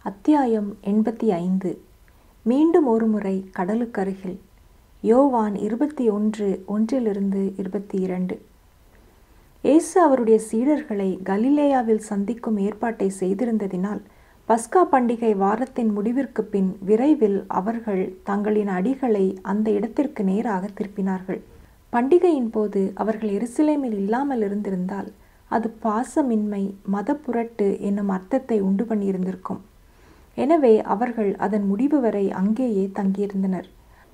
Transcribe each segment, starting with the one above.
அத்தியாயம் எண்பத்தி ஐந்து மீண்டும் ஒருமுறை கடலுக்கருகில் யோவான் இருபத்தி ஒன்று ஒன்றிலிருந்து இருபத்தி இரண்டு இயேசு அவருடைய சீடர்களை கலிலேயாவில் சந்திக்கும் ஏற்பாட்டை செய்திருந்ததினால் பஸ்கா பண்டிகை வாரத்தின் முடிவிற்கு பின் விரைவில் அவர்கள் தங்களின் அடிகளை அந்த இடத்திற்கு நேராக திருப்பினார்கள் பண்டிகையின் போது அவர்கள் எருசலேமில் இல்லாமல் இருந்திருந்தால் அது பாசமின்மை மதப்புரட்டு என்னும் அர்த்தத்தை உண்டு பண்ணியிருந்திருக்கும் எனவே அவர்கள் அதன் முடிவு வரை அங்கேயே தங்கியிருந்தனர்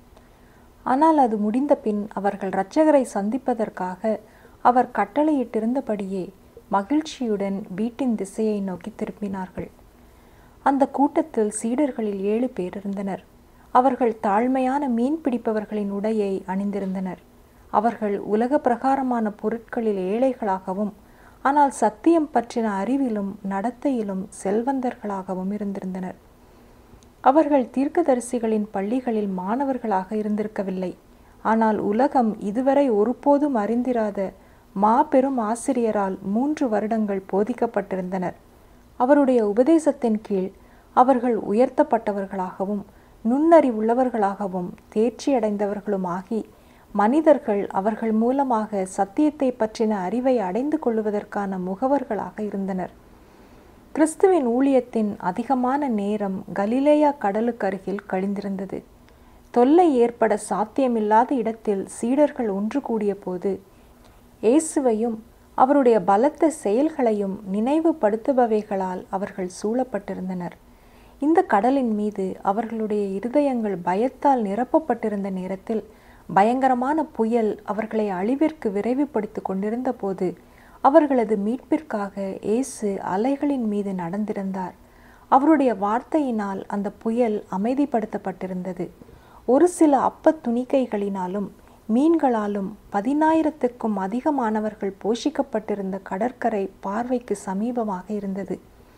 ஆனால் அது முடிந்த பின் அவர்கள் இரட்சகரை சந்திப்பதற்காக அவர் கட்டளையிட்டிருந்தபடியே மகிழ்ச்சியுடன் வீட்டின் திசையை நோக்கி திரும்பினார்கள் அந்த கூட்டத்தில் சீடர்களில் ஏழு பேர் இருந்தனர் அவர்கள் தாழ்மையான மீன் பிடிப்பவர்களின் உடையை அணிந்திருந்தனர் அவர்கள் உலக பிரகாரமான பொருட்களில் ஏழைகளாகவும் ஆனால் சத்தியம் பற்றின அறிவிலும் நடத்தையிலும் செல்வந்தர்களாகவும் இருந்திருந்தனர் அவர்கள் தீர்க்கதரிசிகளின் பள்ளிகளில் மாணவர்களாக இருந்திருக்கவில்லை ஆனால் உலகம் இதுவரை ஒருபோதும் அறிந்திராத மாபெரும் ஆசிரியரால் மூன்று வருடங்கள் போதிக்கப்பட்டிருந்தனர் அவருடைய உபதேசத்தின் கீழ் அவர்கள் உயர்த்தப்பட்டவர்களாகவும் நுண்ணறிவுள்ளவர்களாகவும் தேர்ச்சியடைந்தவர்களும் ஆகி மனிதர்கள் அவர்கள் மூலமாக சத்தியத்தை பற்றின அறிவை அடைந்து கொள்வதற்கான முகவர்களாக இருந்தனர் கிறிஸ்துவின் ஊழியத்தின் அதிகமான நேரம் கலிலேயா கடலுக்கருகில் கழிந்திருந்தது தொல்லை ஏற்பட சாத்தியமில்லாத இடத்தில் சீடர்கள் ஒன்று கூடிய போது இயேசுவையும் அவருடைய பலத்த செயல்களையும் நினைவுபடுத்துபவைகளால் அவர்கள் சூழப்பட்டிருந்தனர் இந்த கடலின் மீது அவர்களுடைய இருதயங்கள் பயத்தால் நிரப்பப்பட்டிருந்த நேரத்தில் பயங்கரமான புயல் அவர்களை அழிவிற்கு விரைவுபடுத்தி கொண்டிருந்த போது அவர்களது மீட்பிற்காக இயேசு அலைகளின் மீது நடந்திருந்தார் அவருடைய வார்த்தையினால் அந்த புயல் அமைதிப்படுத்தப்பட்டிருந்தது ஒரு சில அப்ப துணிக்கைகளினாலும் மீன்களாலும் பதினாயிரத்துக்கும் அதிகமானவர்கள் போஷிக்கப்பட்டிருந்த கடற்கரை பார்வைக்கு சமீபமாக இருந்தது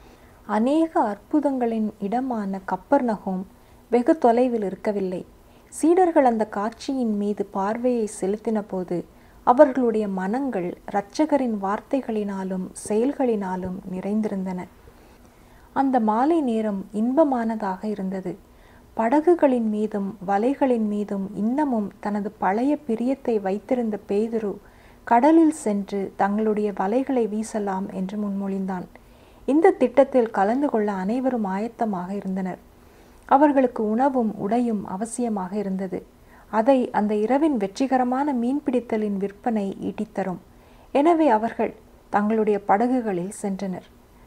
அநேக அற்புதங்களின் இடமான கப்பர்நகோம் வெகு தொலைவில் இருக்கவில்லை சீடர்கள் அந்த காட்சியின் மீது பார்வையை செலுத்தின போது அவர்களுடைய மனங்கள் இரட்சகரின் வார்த்தைகளினாலும் செயல்களினாலும் நிறைந்திருந்தன அந்த மாலை நேரம் இன்பமானதாக இருந்தது படகுகளின் மீதும் வலைகளின் மீதும் இன்னமும் தனது பழைய பிரியத்தை வைத்திருந்த பேதுரு கடலில் சென்று தங்களுடைய வலைகளை வீசலாம் என்று முன்மொழிந்தான் இந்த திட்டத்தில் கலந்து கொள்ள அனைவரும் ஆயத்தமாக இருந்தனர் அவர்களுக்கு உணவும் உடையும் அவசியமாக இருந்தது அதை அந்த இரவின் வெற்றிகரமான மீன்பிடித்தலின் விற்பனை ஈட்டித்தரும் எனவே அவர்கள் தங்களுடைய படகுகளில் சென்றனர்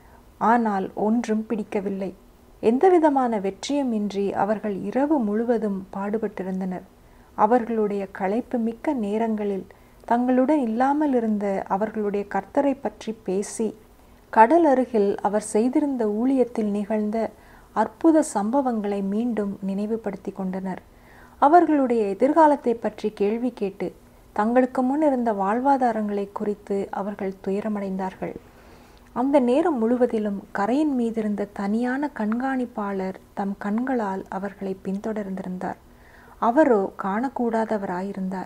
ஆனால் ஒன்றும் பிடிக்கவில்லை எந்தவிதமான வெற்றியுமின்றி அவர்கள் இரவு முழுவதும் பாடுபட்டிருந்தனர் அவர்களுடைய களைப்பு மிக்க நேரங்களில் தங்களுடன் இல்லாமல் இருந்த அவர்களுடைய கர்த்தரை பற்றி பேசி கடல் அருகில் அவர் செய்திருந்த ஊழியத்தில் நிகழ்ந்த அற்புத சம்பவங்களை மீண்டும் நினைவுபடுத்தி கொண்டனர் அவர்களுடைய எதிர்காலத்தை பற்றி கேள்வி கேட்டு தங்களுக்கு முன் இருந்த வாழ்வாதாரங்களை குறித்து அவர்கள் துயரமடைந்தார்கள் அந்த நேரம் முழுவதிலும் கரையின் மீதிருந்த தனியான கண்காணிப்பாளர் தம் கண்களால் அவர்களை பின்தொடர்ந்திருந்தார் அவரோ காணக்கூடாதவராயிருந்தார்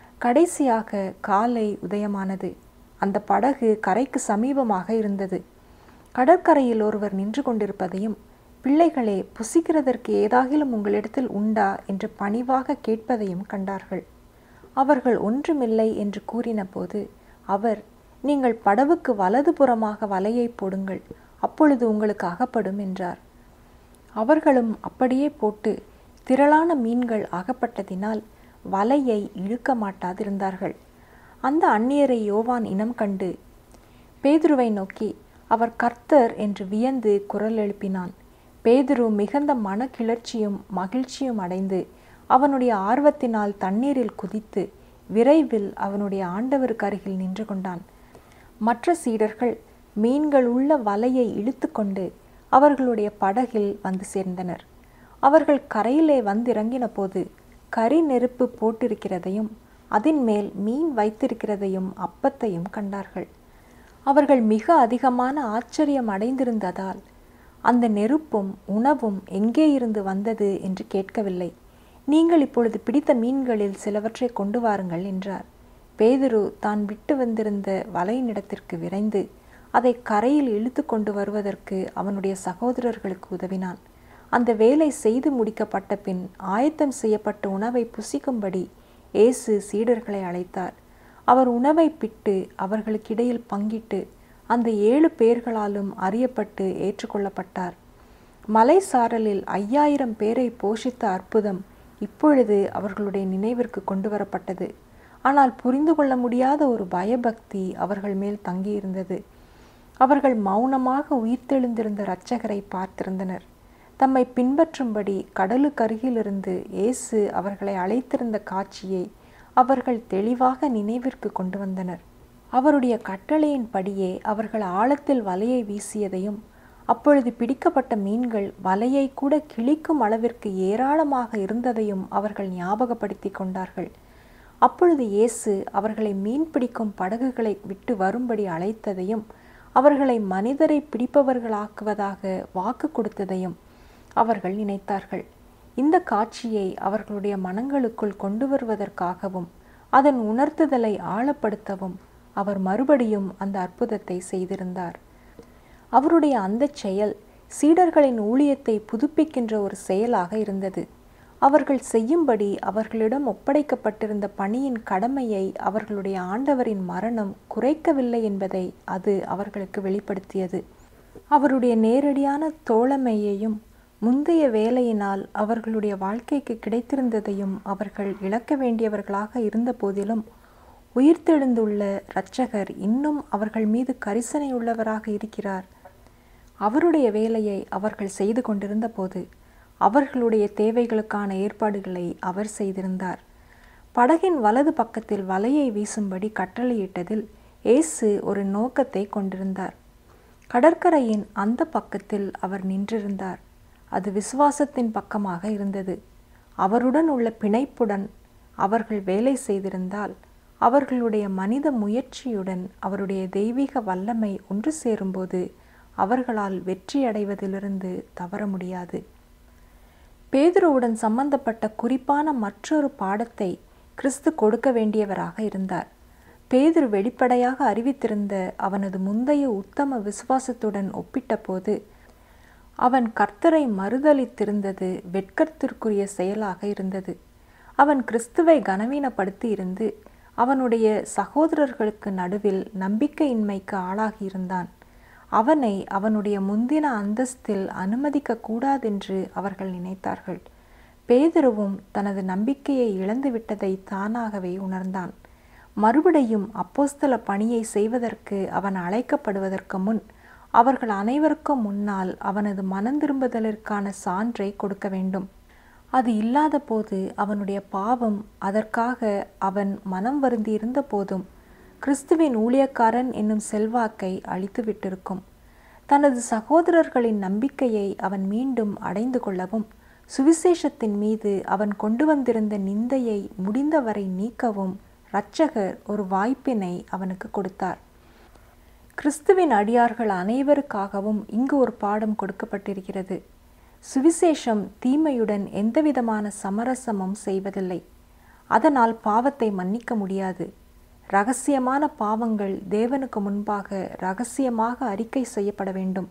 கடைசியாக காலை உதயமானது அந்த படகு கரைக்கு சமீபமாக இருந்தது கடற்கரையில் ஒருவர் நின்று கொண்டிருப்பதையும் பிள்ளைகளே புசிக்கிறதற்கு ஏதாகிலும் உங்களிடத்தில் உண்டா என்று பணிவாக கேட்பதையும் கண்டார்கள் அவர்கள் ஒன்றுமில்லை என்று கூறின போது அவர் நீங்கள் படவுக்கு வலது புறமாக வலையை போடுங்கள் அப்பொழுது உங்களுக்கு அகப்படும் என்றார் அவர்களும் அப்படியே போட்டு திரளான மீன்கள் அகப்பட்டதினால் வலையை இழுக்க மாட்டாதிருந்தார்கள் அந்த அந்நியரை யோவான் இனம் கண்டு பேதுருவை நோக்கி அவர் கர்த்தர் என்று வியந்து குரல் எழுப்பினான் பேதுரு மிகுந்த மன கிளர்ச்சியும் மகிழ்ச்சியும் அடைந்து அவனுடைய ஆர்வத்தினால் தண்ணீரில் குதித்து விரைவில் அவனுடைய ஆண்டவருக்கு அருகில் நின்று கொண்டான் மற்ற சீடர்கள் மீன்கள் உள்ள வலையை இழுத்து கொண்டு அவர்களுடைய படகில் வந்து சேர்ந்தனர் அவர்கள் கரையிலே வந்திறங்கின போது கரி நெருப்பு போட்டிருக்கிறதையும் அதன் மேல் மீன் வைத்திருக்கிறதையும் அப்பத்தையும் கண்டார்கள் அவர்கள் மிக அதிகமான ஆச்சரியம் அடைந்திருந்ததால் அந்த நெருப்பும் உணவும் எங்கே இருந்து வந்தது என்று கேட்கவில்லை நீங்கள் இப்பொழுது பிடித்த மீன்களில் சிலவற்றை கொண்டு வாருங்கள் என்றார் பேதுரு தான் விட்டு வந்திருந்த வலையினிடத்திற்கு விரைந்து அதை கரையில் இழுத்து கொண்டு வருவதற்கு அவனுடைய சகோதரர்களுக்கு உதவினான் அந்த வேலை செய்து முடிக்கப்பட்ட பின் ஆயத்தம் செய்யப்பட்ட உணவை புசிக்கும்படி இயேசு சீடர்களை அழைத்தார் அவர் உணவை பிட்டு அவர்களுக்கிடையில் பங்கிட்டு அந்த ஏழு பேர்களாலும் அறியப்பட்டு ஏற்றுக்கொள்ளப்பட்டார் மலை சாரலில் ஐயாயிரம் பேரை போஷித்த அற்புதம் இப்பொழுது அவர்களுடைய நினைவிற்கு கொண்டு வரப்பட்டது ஆனால் புரிந்து கொள்ள முடியாத ஒரு பயபக்தி அவர்கள் மேல் தங்கியிருந்தது அவர்கள் மௌனமாக உயிர்த்தெழுந்திருந்த இரட்சகரை பார்த்திருந்தனர் தம்மை பின்பற்றும்படி கடலுக்கருகிலிருந்து இயேசு அவர்களை அழைத்திருந்த காட்சியை அவர்கள் தெளிவாக நினைவிற்கு கொண்டு வந்தனர் அவருடைய கட்டளையின்படியே அவர்கள் ஆழத்தில் வலையை வீசியதையும் அப்பொழுது பிடிக்கப்பட்ட மீன்கள் வலையை கூட கிழிக்கும் அளவிற்கு ஏராளமாக இருந்ததையும் அவர்கள் ஞாபகப்படுத்தி கொண்டார்கள் அப்பொழுது இயேசு அவர்களை மீன் பிடிக்கும் படகுகளை விட்டு வரும்படி அழைத்ததையும் அவர்களை மனிதரை பிடிப்பவர்களாக்குவதாக வாக்கு கொடுத்ததையும் அவர்கள் நினைத்தார்கள் இந்த காட்சியை அவர்களுடைய மனங்களுக்குள் கொண்டு வருவதற்காகவும் அதன் உணர்த்துதலை ஆழப்படுத்தவும் அவர் மறுபடியும் அந்த அற்புதத்தை செய்திருந்தார் அவருடைய அந்த செயல் சீடர்களின் ஊழியத்தை புதுப்பிக்கின்ற ஒரு செயலாக இருந்தது அவர்கள் செய்யும்படி அவர்களிடம் ஒப்படைக்கப்பட்டிருந்த பணியின் கடமையை அவர்களுடைய ஆண்டவரின் மரணம் குறைக்கவில்லை என்பதை அது அவர்களுக்கு வெளிப்படுத்தியது அவருடைய நேரடியான தோழமையையும் முந்தைய வேலையினால் அவர்களுடைய வாழ்க்கைக்கு கிடைத்திருந்ததையும் அவர்கள் இழக்க வேண்டியவர்களாக இருந்த போதிலும் உயிர்த்தெழுந்துள்ள இரட்சகர் இன்னும் அவர்கள் மீது கரிசனையுள்ளவராக இருக்கிறார் அவருடைய வேலையை அவர்கள் செய்து கொண்டிருந்த போது அவர்களுடைய தேவைகளுக்கான ஏற்பாடுகளை அவர் செய்திருந்தார் படகின் வலது பக்கத்தில் வலையை வீசும்படி கட்டளையிட்டதில் இயேசு ஒரு நோக்கத்தை கொண்டிருந்தார் கடற்கரையின் அந்த பக்கத்தில் அவர் நின்றிருந்தார் அது விசுவாசத்தின் பக்கமாக இருந்தது அவருடன் உள்ள பிணைப்புடன் அவர்கள் வேலை செய்திருந்தால் அவர்களுடைய மனித முயற்சியுடன் அவருடைய தெய்வீக வல்லமை ஒன்று சேரும்போது அவர்களால் வெற்றியடைவதிலிருந்து தவற முடியாது பேதுருவுடன் சம்பந்தப்பட்ட குறிப்பான மற்றொரு பாடத்தை கிறிஸ்து கொடுக்க வேண்டியவராக இருந்தார் பேதுரு வெளிப்படையாக அறிவித்திருந்த அவனது முந்தைய உத்தம விசுவாசத்துடன் ஒப்பிட்டபோது அவன் கர்த்தரை மறுதளித்திருந்தது வெட்கத்திற்குரிய செயலாக இருந்தது அவன் கிறிஸ்துவை கனவீனப்படுத்தி இருந்து அவனுடைய சகோதரர்களுக்கு நடுவில் நம்பிக்கையின்மைக்கு ஆளாகியிருந்தான் அவனை அவனுடைய முந்தின அந்தஸ்தில் அனுமதிக்க கூடாதென்று அவர்கள் நினைத்தார்கள் பேதுருவும் தனது நம்பிக்கையை இழந்துவிட்டதை தானாகவே உணர்ந்தான் மறுபடியும் அப்போஸ்தல பணியை செய்வதற்கு அவன் அழைக்கப்படுவதற்கு முன் அவர்கள் அனைவருக்கும் முன்னால் அவனது மனந்திரும்புதலிற்கான சான்றை கொடுக்க வேண்டும் அது இல்லாத போது அவனுடைய பாவம் அதற்காக அவன் மனம் வருந்தி இருந்த போதும் கிறிஸ்துவின் ஊழியக்காரன் என்னும் செல்வாக்கை அழித்துவிட்டிருக்கும் தனது சகோதரர்களின் நம்பிக்கையை அவன் மீண்டும் அடைந்து கொள்ளவும் சுவிசேஷத்தின் மீது அவன் கொண்டு வந்திருந்த நிந்தையை முடிந்தவரை நீக்கவும் இரட்சகர் ஒரு வாய்ப்பினை அவனுக்கு கொடுத்தார் கிறிஸ்துவின் அடியார்கள் அனைவருக்காகவும் இங்கு ஒரு பாடம் கொடுக்கப்பட்டிருக்கிறது சுவிசேஷம் தீமையுடன் எந்தவிதமான சமரசமும் செய்வதில்லை அதனால் பாவத்தை மன்னிக்க முடியாது ரகசியமான பாவங்கள் தேவனுக்கு முன்பாக ரகசியமாக அறிக்கை செய்யப்பட வேண்டும்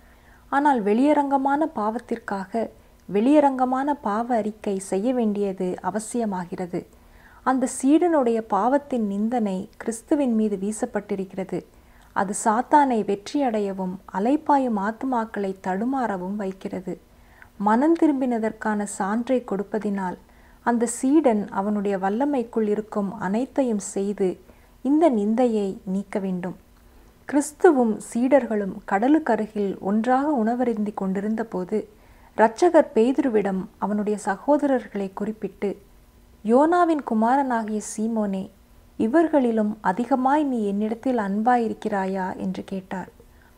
ஆனால் வெளியரங்கமான பாவத்திற்காக வெளியரங்கமான பாவ அறிக்கை செய்ய வேண்டியது அவசியமாகிறது அந்த சீடனுடைய பாவத்தின் நிந்தனை கிறிஸ்துவின் மீது வீசப்பட்டிருக்கிறது அது சாத்தானை வெற்றியடையவும் அலைப்பாயும் ஆத்துமாக்களை தடுமாறவும் வைக்கிறது மனம் திரும்பினதற்கான சான்றை கொடுப்பதினால் அந்த சீடன் அவனுடைய வல்லமைக்குள் இருக்கும் அனைத்தையும் செய்து இந்த நிந்தையை நீக்க வேண்டும் கிறிஸ்துவும் சீடர்களும் கடலுக்கருகில் ஒன்றாக உணவருந்தி கொண்டிருந்த போது இரட்சகர் பேதுருவிடம் அவனுடைய சகோதரர்களை குறிப்பிட்டு யோனாவின் குமாரனாகிய சீமோனே இவர்களிலும் அதிகமாய் நீ என்னிடத்தில் அன்பாயிருக்கிறாயா என்று கேட்டார்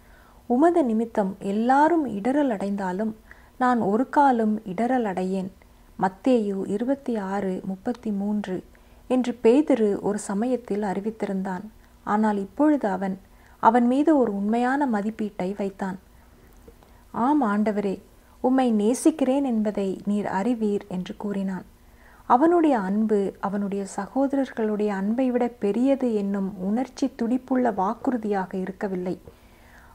உமது நிமித்தம் எல்லாரும் இடரல் அடைந்தாலும் நான் ஒரு காலம் இடரல் அடையேன் மத்தேயு இருபத்தி ஆறு முப்பத்தி மூன்று என்று பேதிரு ஒரு சமயத்தில் அறிவித்திருந்தான் ஆனால் இப்பொழுது அவன் அவன் மீது ஒரு உண்மையான மதிப்பீட்டை வைத்தான் ஆம் ஆண்டவரே உம்மை நேசிக்கிறேன் என்பதை நீர் அறிவீர் என்று கூறினான் அவனுடைய அன்பு அவனுடைய சகோதரர்களுடைய அன்பை விட பெரியது என்னும் உணர்ச்சி துடிப்புள்ள வாக்குறுதியாக இருக்கவில்லை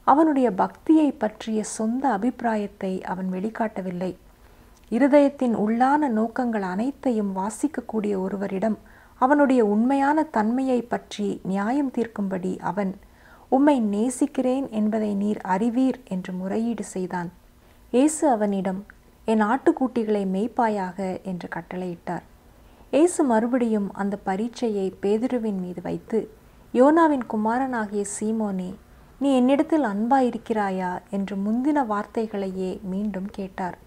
அவனுடைய பக்தியை பற்றிய சொந்த அபிப்பிராயத்தை அவன் வெளிக்காட்டவில்லை இருதயத்தின் உள்ளான நோக்கங்கள் அனைத்தையும் வாசிக்கக்கூடிய ஒருவரிடம் அவனுடைய உண்மையான தன்மையை பற்றி நியாயம் தீர்க்கும்படி அவன் உம்மை நேசிக்கிறேன் என்பதை நீர் அறிவீர் என்று முறையீடு செய்தான் இயேசு அவனிடம் என் ஆட்டுக்குட்டிகளை மேய்ப்பாயாக என்று கட்டளையிட்டார் இயேசு மறுபடியும் அந்த பரீட்சையை பேதுருவின் மீது வைத்து யோனாவின் குமாரனாகிய சீமோனே நீ என்னிடத்தில் அன்பாயிருக்கிறாயா என்று முந்தின வார்த்தைகளையே மீண்டும் கேட்டார்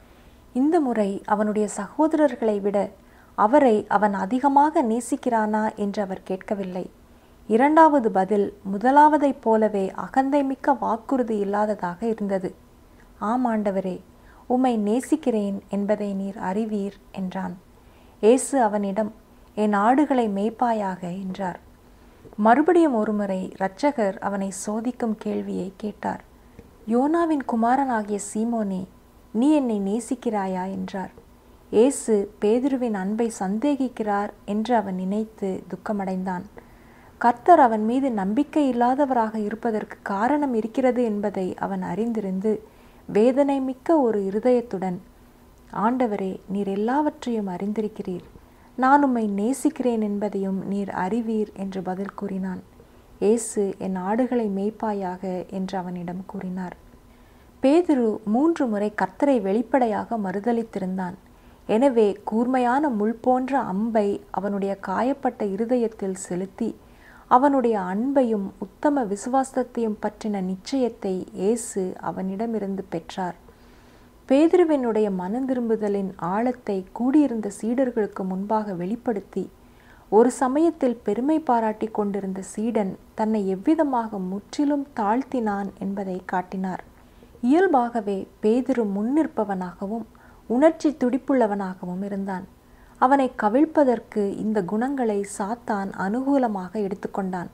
இந்த முறை அவனுடைய சகோதரர்களை விட அவரை அவன் அதிகமாக நேசிக்கிறானா என்று அவர் கேட்கவில்லை இரண்டாவது பதில் முதலாவதைப் போலவே அகந்தைமிக்க வாக்குறுதி இல்லாததாக இருந்தது ஆம் ஆண்டவரே உம்மை நேசிக்கிறேன் என்பதை நீர் அறிவீர் என்றான் இயேசு அவனிடம் என் ஆடுகளை மேய்ப்பாயாக என்றார் மறுபடியும் ஒருமுறை இரட்சகர் அவனை சோதிக்கும் கேள்வியை கேட்டார் யோனாவின் குமாரனாகிய சீமோனே நீ என்னை நேசிக்கிறாயா என்றார் இயேசு பேதுருவின் அன்பை சந்தேகிக்கிறார் என்று அவன் நினைத்து துக்கமடைந்தான் கர்த்தர் அவன் மீது நம்பிக்கை இல்லாதவராக இருப்பதற்கு காரணம் இருக்கிறது என்பதை அவன் அறிந்திருந்து வேதனை மிக்க ஒரு இருதயத்துடன் ஆண்டவரே நீர் எல்லாவற்றையும் அறிந்திருக்கிறீர் நான் உம்மை நேசிக்கிறேன் என்பதையும் நீர் அறிவீர் என்று பதில் கூறினான் இயேசு என் ஆடுகளை மேய்ப்பாயாக என்று அவனிடம் கூறினார் பேதுரு மூன்று முறை கர்த்தரை வெளிப்படையாக மறுதளித்திருந்தான் எனவே கூர்மையான முள் போன்ற அம்பை அவனுடைய காயப்பட்ட இருதயத்தில் செலுத்தி அவனுடைய அன்பையும் உத்தம விசுவாசத்தையும் பற்றின நிச்சயத்தை இயேசு அவனிடமிருந்து பெற்றார் பேதுருவினுடைய மனந்திரும்புதலின் ஆழத்தை கூடியிருந்த சீடர்களுக்கு முன்பாக வெளிப்படுத்தி ஒரு சமயத்தில் பெருமை பாராட்டி கொண்டிருந்த சீடன் தன்னை எவ்விதமாக முற்றிலும் தாழ்த்தினான் என்பதை காட்டினார் இயல்பாகவே பேதுரு முன்னிற்பவனாகவும் உணர்ச்சி துடிப்புள்ளவனாகவும் இருந்தான் அவனை கவிழ்ப்பதற்கு இந்த குணங்களை சாத்தான் அனுகூலமாக எடுத்துக்கொண்டான்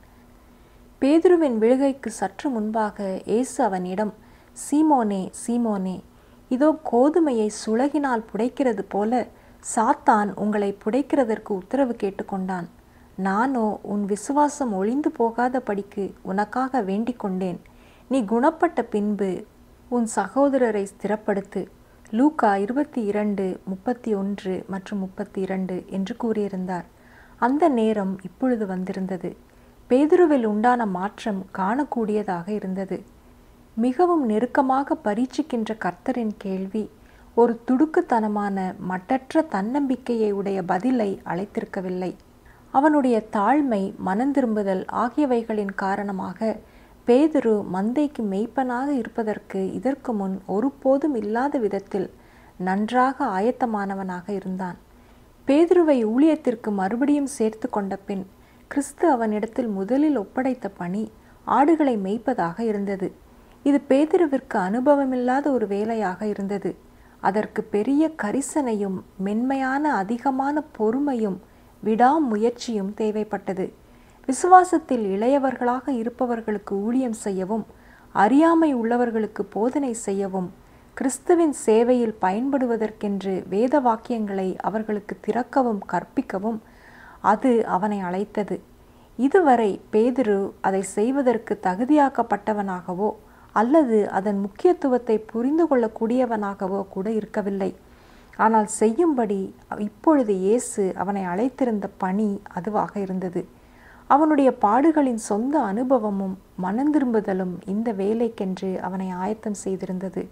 பேதுருவின் விழுகைக்கு சற்று முன்பாக இயேசு அவனிடம் சீமோனே சீமோனே இதோ கோதுமையை சுளகினால் புடைக்கிறது போல சாத்தான் உங்களை புடைக்கிறதற்கு உத்தரவு கேட்டுக்கொண்டான் நானோ உன் விசுவாசம் ஒளிந்து போகாத படிக்கு உனக்காக வேண்டிக் கொண்டேன் நீ குணப்பட்ட பின்பு உன் சகோதரரை ஸ்திரப்படுத்து லூக்கா இருபத்தி இரண்டு முப்பத்தி ஒன்று மற்றும் முப்பத்தி இரண்டு என்று கூறியிருந்தார் அந்த நேரம் இப்பொழுது வந்திருந்தது பேதுருவில் உண்டான மாற்றம் காணக்கூடியதாக இருந்தது மிகவும் நெருக்கமாக பரீட்சிக்கின்ற கர்த்தரின் கேள்வி ஒரு துடுக்குத்தனமான மட்டற்ற தன்னம்பிக்கையை உடைய பதிலை அழைத்திருக்கவில்லை அவனுடைய தாழ்மை மனந்திரும்புதல் ஆகியவைகளின் காரணமாக பேதுரு மந்தைக்கு மெய்ப்பனாக இருப்பதற்கு இதற்கு முன் ஒருபோதும் இல்லாத விதத்தில் நன்றாக ஆயத்தமானவனாக இருந்தான் பேதுருவை ஊழியத்திற்கு மறுபடியும் சேர்த்து கொண்ட பின் கிறிஸ்து அவனிடத்தில் முதலில் ஒப்படைத்த பணி ஆடுகளை மேய்ப்பதாக இருந்தது இது பேதுருவிற்கு அனுபவமில்லாத ஒரு வேலையாக இருந்தது அதற்கு பெரிய கரிசனையும் மென்மையான அதிகமான பொறுமையும் விடாமுயற்சியும் தேவைப்பட்டது விசுவாசத்தில் இளையவர்களாக இருப்பவர்களுக்கு ஊழியம் செய்யவும் அறியாமை உள்ளவர்களுக்கு போதனை செய்யவும் கிறிஸ்துவின் சேவையில் பயன்படுவதற்கென்று வேத வாக்கியங்களை அவர்களுக்கு திறக்கவும் கற்பிக்கவும் அது அவனை அழைத்தது இதுவரை பேதுரு அதை செய்வதற்கு தகுதியாக்கப்பட்டவனாகவோ அல்லது அதன் முக்கியத்துவத்தை புரிந்து கொள்ளக்கூடியவனாகவோ கூட இருக்கவில்லை ஆனால் செய்யும்படி இப்பொழுது இயேசு அவனை அழைத்திருந்த பணி அதுவாக இருந்தது அவனுடைய பாடுகளின் சொந்த அனுபவமும் மனந்திரும்புதலும் இந்த வேலைக்கென்று அவனை ஆயத்தம் செய்திருந்தது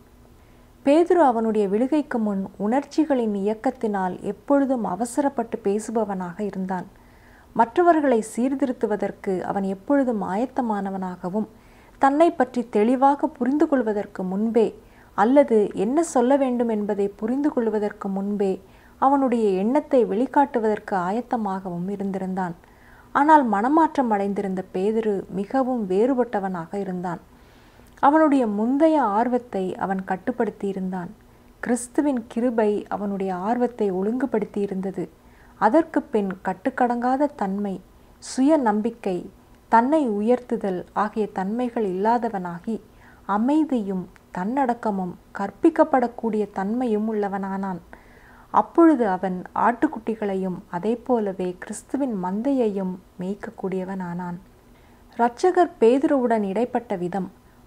பேதுரு அவனுடைய விழுகைக்கு முன் உணர்ச்சிகளின் இயக்கத்தினால் எப்பொழுதும் அவசரப்பட்டு பேசுபவனாக இருந்தான் மற்றவர்களை சீர்திருத்துவதற்கு அவன் எப்பொழுதும் ஆயத்தமானவனாகவும் தன்னை பற்றி தெளிவாக புரிந்து கொள்வதற்கு முன்பே அல்லது என்ன சொல்ல வேண்டும் என்பதை புரிந்து கொள்வதற்கு முன்பே அவனுடைய எண்ணத்தை வெளிக்காட்டுவதற்கு ஆயத்தமாகவும் இருந்திருந்தான் ஆனால் மனமாற்றம் அடைந்திருந்த பேதுரு மிகவும் வேறுபட்டவனாக இருந்தான் அவனுடைய முந்தைய ஆர்வத்தை அவன் கட்டுப்படுத்தி இருந்தான் கிறிஸ்துவின் கிருபை அவனுடைய ஆர்வத்தை ஒழுங்குபடுத்தி இருந்தது அதற்கு பின் கட்டுக்கடங்காத தன்மை சுய நம்பிக்கை தன்னை உயர்த்துதல் ஆகிய தன்மைகள் இல்லாதவனாகி அமைதியும் தன்னடக்கமும் கற்பிக்கப்படக்கூடிய தன்மையும் உள்ளவனானான் அப்பொழுது அவன் ஆட்டுக்குட்டிகளையும் அதே போலவே கிறிஸ்துவின் மந்தையையும் மேய்க்கக்கூடியவனானான் இரட்சகர் பேதுருவுடன் இடைப்பட்ட விதம்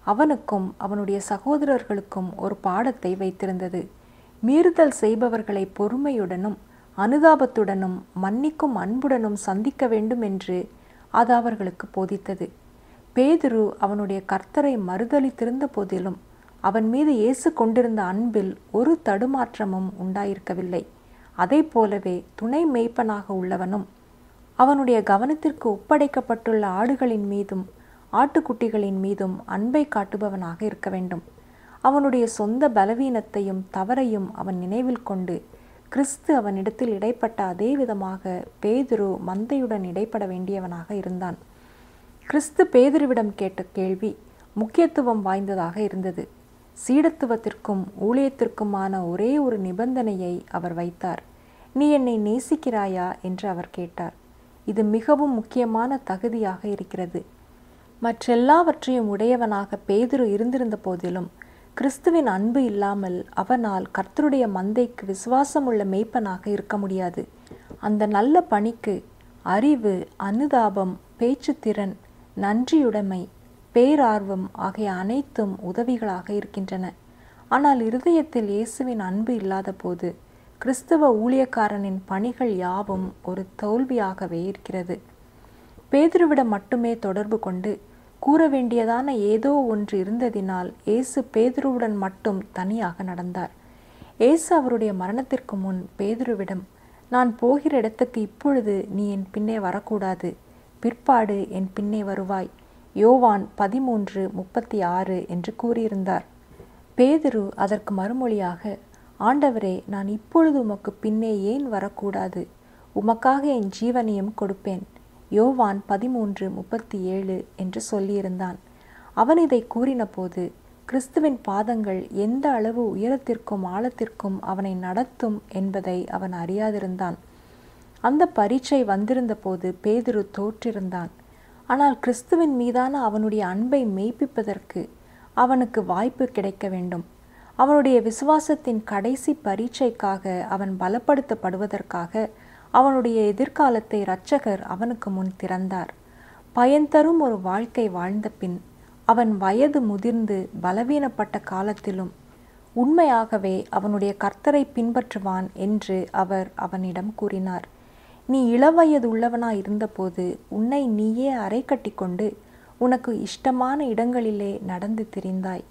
அவனுக்கும் அவனுடைய சகோதரர்களுக்கும் ஒரு பாடத்தை வைத்திருந்தது மீறுதல் செய்பவர்களை பொறுமையுடனும் அனுதாபத்துடனும் மன்னிக்கும் அன்புடனும் சந்திக்க வேண்டும் என்று அது அவர்களுக்கு போதித்தது பேதுரு அவனுடைய கர்த்தரை மறுதளித்திருந்த போதிலும் அவன் மீது இயேசு கொண்டிருந்த அன்பில் ஒரு தடுமாற்றமும் உண்டாயிருக்கவில்லை அதை போலவே துணை மேய்ப்பனாக உள்ளவனும் அவனுடைய கவனத்திற்கு ஒப்படைக்கப்பட்டுள்ள ஆடுகளின் மீதும் ஆட்டுக்குட்டிகளின் மீதும் அன்பை காட்டுபவனாக இருக்க வேண்டும் அவனுடைய சொந்த பலவீனத்தையும் தவறையும் அவன் நினைவில் கொண்டு கிறிஸ்து அவனிடத்தில் இடைப்பட்ட அதே விதமாக பேதுரு மந்தையுடன் இடைப்பட வேண்டியவனாக இருந்தான் கிறிஸ்து பேதுருவிடம் கேட்ட கேள்வி முக்கியத்துவம் வாய்ந்ததாக இருந்தது சீடத்துவத்திற்கும் ஊழியத்திற்குமான ஒரே ஒரு நிபந்தனையை அவர் வைத்தார் நீ என்னை நேசிக்கிறாயா என்று அவர் கேட்டார் இது மிகவும் முக்கியமான தகுதியாக இருக்கிறது மற்றெல்லாவற்றையும் உடையவனாக பேதுரு இருந்திருந்த போதிலும் கிறிஸ்துவின் அன்பு இல்லாமல் அவனால் கர்த்தருடைய மந்தைக்கு விசுவாசமுள்ள மெய்ப்பனாக இருக்க முடியாது அந்த நல்ல பணிக்கு அறிவு அனுதாபம் பேச்சுத்திறன் நன்றியுடைமை பேரார்வம் ஆகிய அனைத்தும் உதவிகளாக இருக்கின்றன ஆனால் இருதயத்தில் இயேசுவின் அன்பு இல்லாத போது கிறிஸ்தவ ஊழியக்காரனின் பணிகள் யாவும் ஒரு தோல்வியாகவே இருக்கிறது பேதுருவிடம் மட்டுமே தொடர்பு கொண்டு கூற வேண்டியதான ஏதோ ஒன்று இருந்ததினால் இயேசு பேதுருவுடன் மட்டும் தனியாக நடந்தார் இயேசு அவருடைய மரணத்திற்கு முன் பேதுருவிடம் நான் போகிற இடத்துக்கு இப்பொழுது நீ என் பின்னே வரக்கூடாது பிற்பாடு என் பின்னே வருவாய் யோவான் பதிமூன்று முப்பத்தி ஆறு என்று கூறியிருந்தார் பேதுரு அதற்கு மறுமொழியாக ஆண்டவரே நான் இப்பொழுது உமக்கு பின்னே ஏன் வரக்கூடாது உமக்காக என் ஜீவனையும் கொடுப்பேன் யோவான் பதிமூன்று முப்பத்தி ஏழு என்று சொல்லியிருந்தான் அவன் இதை கூறினபோது கிறிஸ்துவின் பாதங்கள் எந்த அளவு உயரத்திற்கும் ஆழத்திற்கும் அவனை நடத்தும் என்பதை அவன் அறியாதிருந்தான் அந்த பரீட்சை வந்திருந்த போது பேதுரு தோற்றிருந்தான் ஆனால் கிறிஸ்துவின் மீதான அவனுடைய அன்பை மெய்ப்பிப்பதற்கு அவனுக்கு வாய்ப்பு கிடைக்க வேண்டும் அவனுடைய விசுவாசத்தின் கடைசி பரீட்சைக்காக அவன் பலப்படுத்தப்படுவதற்காக அவனுடைய எதிர்காலத்தை இரட்சகர் அவனுக்கு முன் திறந்தார் பயன் தரும் ஒரு வாழ்க்கை வாழ்ந்த பின் அவன் வயது முதிர்ந்து பலவீனப்பட்ட காலத்திலும் உண்மையாகவே அவனுடைய கர்த்தரை பின்பற்றுவான் என்று அவர் அவனிடம் கூறினார் நீ இளவயது உள்ளவனாய் இருந்தபோது உன்னை நீயே அரை கட்டிக்கொண்டு உனக்கு இஷ்டமான இடங்களிலே நடந்து திரிந்தாய்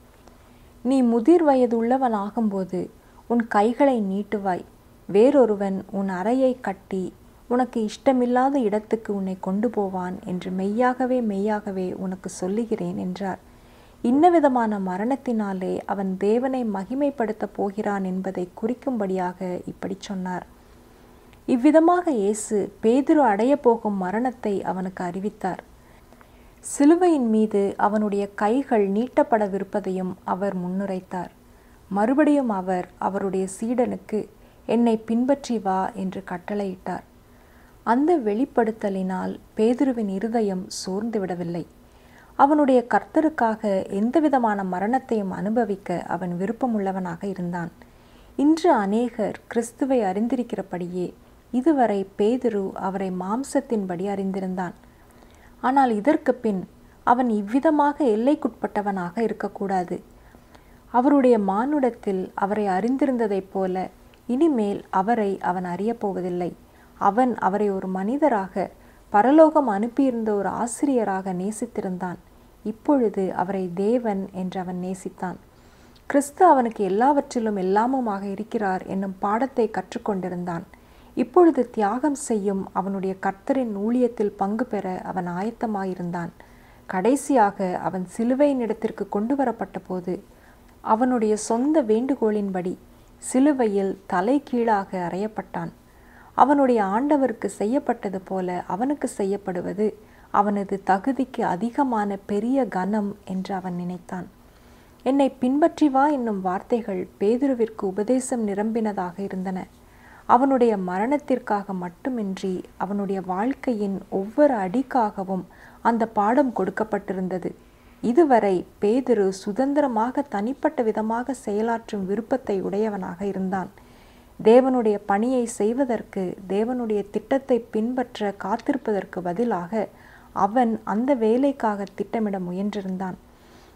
நீ முதிர் வயது உள்ளவன் ஆகும்போது உன் கைகளை நீட்டுவாய் வேறொருவன் உன் அறையை கட்டி உனக்கு இஷ்டமில்லாத இடத்துக்கு உன்னை கொண்டு போவான் என்று மெய்யாகவே மெய்யாகவே உனக்கு சொல்லுகிறேன் என்றார் இன்னவிதமான மரணத்தினாலே அவன் தேவனை மகிமைப்படுத்தப் போகிறான் என்பதை குறிக்கும்படியாக இப்படி சொன்னார் இவ்விதமாக இயேசு பேதுரு அடையப் போகும் மரணத்தை அவனுக்கு அறிவித்தார் சிலுவையின் மீது அவனுடைய கைகள் நீட்டப்படவிருப்பதையும் அவர் முன்னுரைத்தார் மறுபடியும் அவர் அவருடைய சீடனுக்கு என்னை பின்பற்றி வா என்று கட்டளையிட்டார் அந்த வெளிப்படுத்தலினால் பேதுருவின் இருதயம் சோர்ந்து விடவில்லை அவனுடைய கர்த்தருக்காக எந்தவிதமான மரணத்தையும் அனுபவிக்க அவன் விருப்பமுள்ளவனாக இருந்தான் இன்று அநேகர் கிறிஸ்துவை அறிந்திருக்கிறபடியே இதுவரை பேதுரு அவரை மாம்சத்தின்படி அறிந்திருந்தான் ஆனால் இதற்கு பின் அவன் இவ்விதமாக எல்லைக்குட்பட்டவனாக இருக்கக்கூடாது அவருடைய மானுடத்தில் அவரை அறிந்திருந்ததைப் போல இனிமேல் அவரை அவன் அறியப்போவதில்லை அவன் அவரை ஒரு மனிதராக பரலோகம் அனுப்பியிருந்த ஒரு ஆசிரியராக நேசித்திருந்தான் இப்பொழுது அவரை தேவன் என்று அவன் நேசித்தான் கிறிஸ்து அவனுக்கு எல்லாவற்றிலும் எல்லாமுமாக இருக்கிறார் என்னும் பாடத்தை கற்றுக்கொண்டிருந்தான் இப்பொழுது தியாகம் செய்யும் அவனுடைய கர்த்தரின் ஊழியத்தில் பங்கு பெற அவன் ஆயத்தமாயிருந்தான் கடைசியாக அவன் சிலுவையின் இடத்திற்கு கொண்டு வரப்பட்ட போது அவனுடைய சொந்த வேண்டுகோளின்படி சிலுவையில் தலை கீழாக அறையப்பட்டான் அவனுடைய ஆண்டவருக்கு செய்யப்பட்டது போல அவனுக்கு செய்யப்படுவது அவனது தகுதிக்கு அதிகமான பெரிய கனம் என்று அவன் நினைத்தான் என்னை பின்பற்றி வா என்னும் வார்த்தைகள் பேதுருவிற்கு உபதேசம் நிரம்பினதாக இருந்தன அவனுடைய மரணத்திற்காக மட்டுமின்றி அவனுடைய வாழ்க்கையின் ஒவ்வொரு அடிக்காகவும் அந்த பாடம் கொடுக்கப்பட்டிருந்தது இதுவரை பேதுரு சுதந்திரமாக தனிப்பட்ட விதமாக செயலாற்றும் விருப்பத்தை உடையவனாக இருந்தான் தேவனுடைய பணியை செய்வதற்கு தேவனுடைய திட்டத்தை பின்பற்ற காத்திருப்பதற்கு பதிலாக அவன் அந்த வேலைக்காக திட்டமிட முயன்றிருந்தான்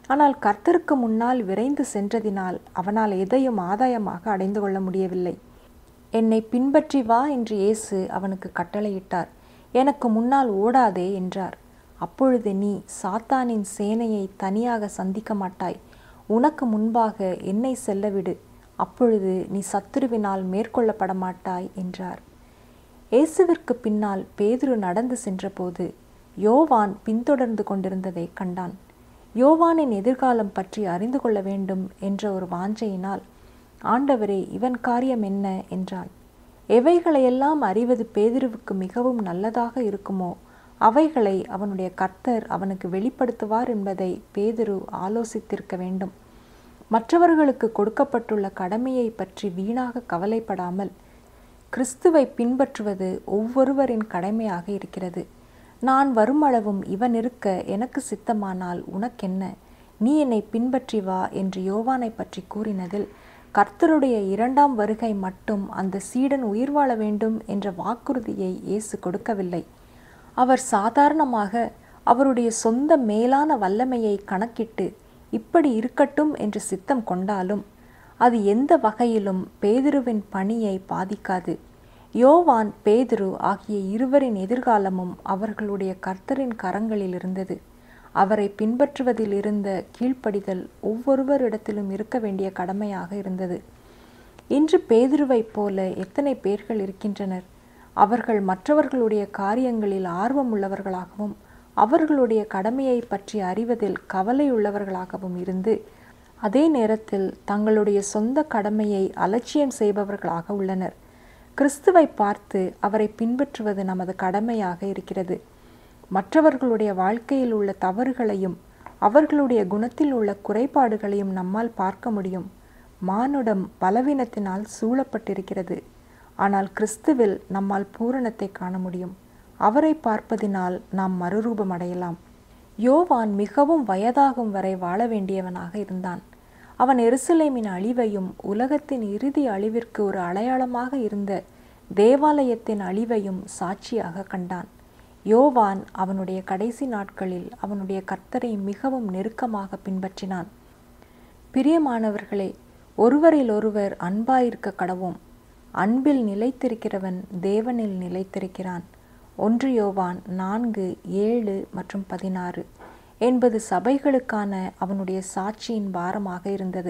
ஆனால் கர்த்தருக்கு முன்னால் விரைந்து சென்றதினால் அவனால் எதையும் ஆதாயமாக அடைந்து கொள்ள முடியவில்லை என்னை பின்பற்றி வா என்று இயேசு அவனுக்கு கட்டளையிட்டார் எனக்கு முன்னால் ஓடாதே என்றார் அப்பொழுது நீ சாத்தானின் சேனையை தனியாக சந்திக்க மாட்டாய் உனக்கு முன்பாக என்னை செல்லவிடு அப்பொழுது நீ சத்துருவினால் மேற்கொள்ளப்பட மாட்டாய் என்றார் இயேசுவிற்கு பின்னால் பேதுரு நடந்து சென்றபோது யோவான் பின்தொடர்ந்து கொண்டிருந்ததை கண்டான் யோவானின் எதிர்காலம் பற்றி அறிந்து கொள்ள வேண்டும் என்ற ஒரு வாஞ்சையினால் ஆண்டவரே இவன் காரியம் என்ன என்றான் எவைகளையெல்லாம் அறிவது பேதுருவுக்கு மிகவும் நல்லதாக இருக்குமோ அவைகளை அவனுடைய கர்த்தர் அவனுக்கு வெளிப்படுத்துவார் என்பதை பேதுரு ஆலோசித்திருக்க வேண்டும் மற்றவர்களுக்கு கொடுக்கப்பட்டுள்ள கடமையை பற்றி வீணாக கவலைப்படாமல் கிறிஸ்துவை பின்பற்றுவது ஒவ்வொருவரின் கடமையாக இருக்கிறது நான் வருமளவும் இவன் இருக்க எனக்கு சித்தமானால் உனக்கென்ன நீ என்னை பின்பற்றி வா என்று யோவானை பற்றி கூறினதில் கர்த்தருடைய இரண்டாம் வருகை மட்டும் அந்த சீடன் உயிர் வாழ வேண்டும் என்ற வாக்குறுதியை இயேசு கொடுக்கவில்லை அவர் சாதாரணமாக அவருடைய சொந்த மேலான வல்லமையை கணக்கிட்டு இப்படி இருக்கட்டும் என்று சித்தம் கொண்டாலும் அது எந்த வகையிலும் பேதுருவின் பணியை பாதிக்காது யோவான் பேதுரு ஆகிய இருவரின் எதிர்காலமும் அவர்களுடைய கர்த்தரின் கரங்களில் இருந்தது அவரை பின்பற்றுவதில் இருந்த கீழ்ப்படிதல் ஒவ்வொருவரிடத்திலும் இருக்க வேண்டிய கடமையாக இருந்தது இன்று பேதுருவைப் போல எத்தனை பேர்கள் இருக்கின்றனர் அவர்கள் மற்றவர்களுடைய காரியங்களில் ஆர்வம் உள்ளவர்களாகவும் அவர்களுடைய கடமையை பற்றி அறிவதில் கவலையுள்ளவர்களாகவும் இருந்து அதே நேரத்தில் தங்களுடைய சொந்த கடமையை அலட்சியம் செய்பவர்களாக உள்ளனர் கிறிஸ்துவை பார்த்து அவரை பின்பற்றுவது நமது கடமையாக இருக்கிறது மற்றவர்களுடைய வாழ்க்கையில் உள்ள தவறுகளையும் அவர்களுடைய குணத்தில் உள்ள குறைபாடுகளையும் நம்மால் பார்க்க முடியும் மானுடம் பலவீனத்தினால் சூழப்பட்டிருக்கிறது ஆனால் கிறிஸ்துவில் நம்மால் பூரணத்தை காண முடியும் அவரை பார்ப்பதினால் நாம் மறுரூபம் அடையலாம் யோவான் மிகவும் வயதாகும் வரை வாழ வேண்டியவனாக இருந்தான் அவன் எருசலேமின் அழிவையும் உலகத்தின் இறுதி அழிவிற்கு ஒரு அடையாளமாக இருந்த தேவாலயத்தின் அழிவையும் சாட்சியாக கண்டான் யோவான் அவனுடைய கடைசி நாட்களில் அவனுடைய கர்த்தரை மிகவும் நெருக்கமாக பின்பற்றினான் பிரியமானவர்களே ஒருவரில் ஒருவர் அன்பாயிருக்க கடவோம் அன்பில் நிலைத்திருக்கிறவன் தேவனில் நிலைத்திருக்கிறான் ஒன்று யோவான் நான்கு ஏழு மற்றும் பதினாறு என்பது சபைகளுக்கான அவனுடைய சாட்சியின் பாரமாக இருந்தது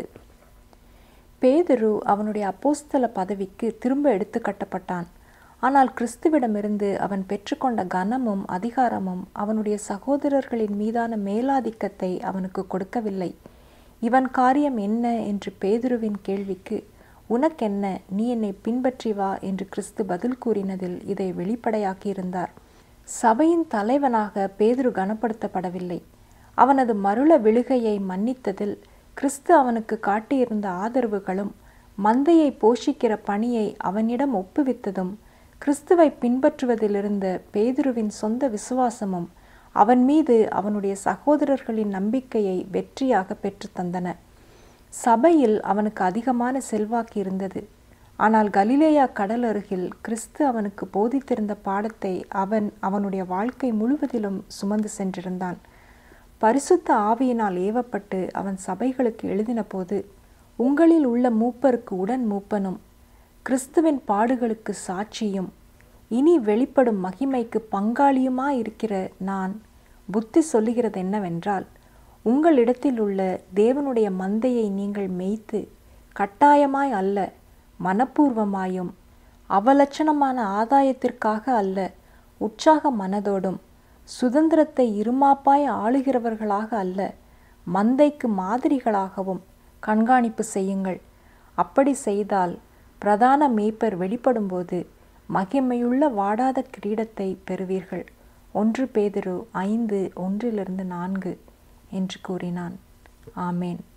பேதுரு அவனுடைய அப்போஸ்தல பதவிக்கு திரும்ப எடுத்து கட்டப்பட்டான் ஆனால் கிறிஸ்துவிடமிருந்து அவன் பெற்றுக்கொண்ட கனமும் அதிகாரமும் அவனுடைய சகோதரர்களின் மீதான மேலாதிக்கத்தை அவனுக்கு கொடுக்கவில்லை இவன் காரியம் என்ன என்று பேதுருவின் கேள்விக்கு உனக்கென்ன நீ என்னை பின்பற்றி வா என்று கிறிஸ்து பதில் கூறினதில் இதை வெளிப்படையாக்கியிருந்தார் சபையின் தலைவனாக பேதுரு கனப்படுத்தப்படவில்லை அவனது மருள விழுகையை மன்னித்ததில் கிறிஸ்து அவனுக்கு காட்டியிருந்த ஆதரவுகளும் மந்தையை போஷிக்கிற பணியை அவனிடம் ஒப்புவித்ததும் கிறிஸ்துவை பின்பற்றுவதிலிருந்த பேதுருவின் சொந்த விசுவாசமும் அவன் மீது அவனுடைய சகோதரர்களின் நம்பிக்கையை வெற்றியாக பெற்று தந்தன சபையில் அவனுக்கு அதிகமான செல்வாக்கு இருந்தது ஆனால் கலிலேயா கடல் அருகில் கிறிஸ்து அவனுக்கு போதித்திருந்த பாடத்தை அவன் அவனுடைய வாழ்க்கை முழுவதிலும் சுமந்து சென்றிருந்தான் பரிசுத்த ஆவியினால் ஏவப்பட்டு அவன் சபைகளுக்கு எழுதின போது உங்களில் உள்ள மூப்பருக்கு உடன் மூப்பனும் கிறிஸ்துவின் பாடுகளுக்கு சாட்சியும் இனி வெளிப்படும் மகிமைக்கு பங்காளியுமாயிருக்கிற நான் புத்தி சொல்லுகிறது என்னவென்றால் உங்களிடத்தில் உள்ள தேவனுடைய மந்தையை நீங்கள் மேய்த்து கட்டாயமாய் அல்ல மனப்பூர்வமாயும் அவலட்சணமான ஆதாயத்திற்காக அல்ல உற்சாக மனதோடும் சுதந்திரத்தை இருமாப்பாய் ஆளுகிறவர்களாக அல்ல மந்தைக்கு மாதிரிகளாகவும் கண்காணிப்பு செய்யுங்கள் அப்படி செய்தால் பிரதான மேய்ப்பர் வெளிப்படும்போது மகிமையுள்ள வாடாத கிரீடத்தை பெறுவீர்கள் ஒன்று பேதிரு ஐந்து ஒன்றிலிருந்து நான்கு என்று கூறினான் ஆமேன்